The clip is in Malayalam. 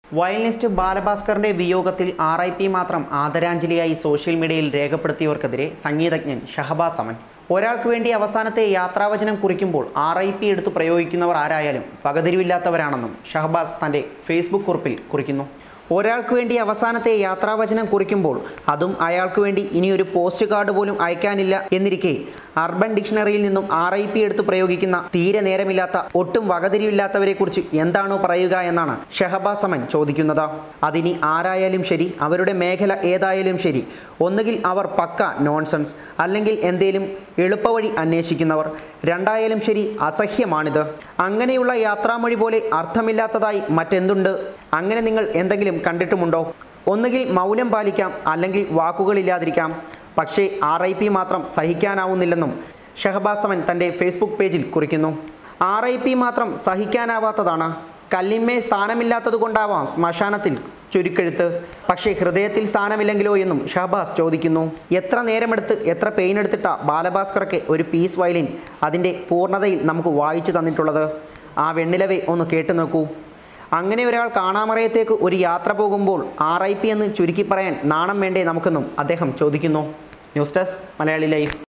വയലിനിസ്റ്റ് ബാലഭാസ്കറിന്റെ വിയോഗത്തിൽ ആർ ഐ പി മാത്രം ആദരാഞ്ജലിയായി സോഷ്യൽ മീഡിയയിൽ രേഖപ്പെടുത്തിയവർക്കെതിരെ സംഗീതജ്ഞൻ ഷഹബാസ് അമൻ ഒരാൾക്ക് വേണ്ടി അവസാനത്തെ യാത്രാവചനം കുറിക്കുമ്പോൾ ആർ ഐ പി എടുത്ത് പ്രയോഗിക്കുന്നവർ ആരായാലും പകതിരിവില്ലാത്തവരാണെന്നും ഷഹബാസ് തൻ്റെ ഫേസ്ബുക്ക് കുറിപ്പിൽ കുറിക്കുന്നു ഒരാൾക്ക് വേണ്ടി അവസാനത്തെ യാത്രാവചനം കുറിക്കുമ്പോൾ അതും അയാൾക്ക് വേണ്ടി ഇനിയൊരു പോസ്റ്റ് കാർഡ് പോലും അയക്കാനില്ല എന്നിരിക്കെ അർബൻ ഡിക്ഷണറിയിൽ നിന്നും ആർ ഐ പി എടുത്ത് പ്രയോഗിക്കുന്ന തീരെ നേരമില്ലാത്ത ഒട്ടും വകതിരിവില്ലാത്തവരെക്കുറിച്ച് എന്താണോ പറയുക എന്നാണ് ഷഹബാസ് അമൻ ചോദിക്കുന്നത് അതിനി ആരായാലും ശരി അവരുടെ മേഖല ഏതായാലും ശരി ഒന്നുകിൽ അവർ പക്ക നോൺസെൻസ് അല്ലെങ്കിൽ എന്തേലും എളുപ്പവഴി അന്വേഷിക്കുന്നവർ രണ്ടായാലും ശരി അസഹ്യമാണിത് അങ്ങനെയുള്ള യാത്രാമൊഴി പോലെ അർത്ഥമില്ലാത്തതായി മറ്റെന്തുണ്ട് അങ്ങനെ നിങ്ങൾ എന്തെങ്കിലും കണ്ടിട്ടുമുണ്ടോ ഒന്നുകിൽ മൗനം പാലിക്കാം അല്ലെങ്കിൽ വാക്കുകളില്ലാതിരിക്കാം പക്ഷേ ആർ ഐ പി മാത്രം സഹിക്കാനാവുന്നില്ലെന്നും ഷഹബാസമൻ തൻ്റെ ഫേസ്ബുക്ക് പേജിൽ കുറിക്കുന്നു ആർ ഐ പി മാത്രം സഹിക്കാനാവാത്തതാണ് കല്ലിന്മേൽ സ്ഥാനമില്ലാത്തതുകൊണ്ടാവാം ശ്മശാനത്തിൽ ചുരുക്കെഴുത്ത് പക്ഷേ ഹൃദയത്തിൽ സ്ഥാനമില്ലെങ്കിലോ എന്നും ഷഹബാസ് ചോദിക്കുന്നു എത്ര നേരമെടുത്ത് എത്ര പെയിൻ എടുത്തിട്ട ബാലഭാസ്കർക്ക് ഒരു പീസ് വയലിൻ അതിൻ്റെ പൂർണ്ണതയിൽ നമുക്ക് വായിച്ചു തന്നിട്ടുള്ളത് ആ വെണ്ണിലവെ ഒന്ന് കേട്ടു നോക്കൂ അങ്ങനെ ഒരാൾ കാണാമറയത്തേക്ക് ഒരു യാത്ര പോകുമ്പോൾ ആർ ഐ പി എന്ന് ചുരുക്കി പറയാൻ നാണം വേണ്ടേ നമുക്കെന്നും അദ്ദേഹം ചോദിക്കുന്നു ന്യൂസ് ഡെസ്ക് മലയാളി ലൈഫ്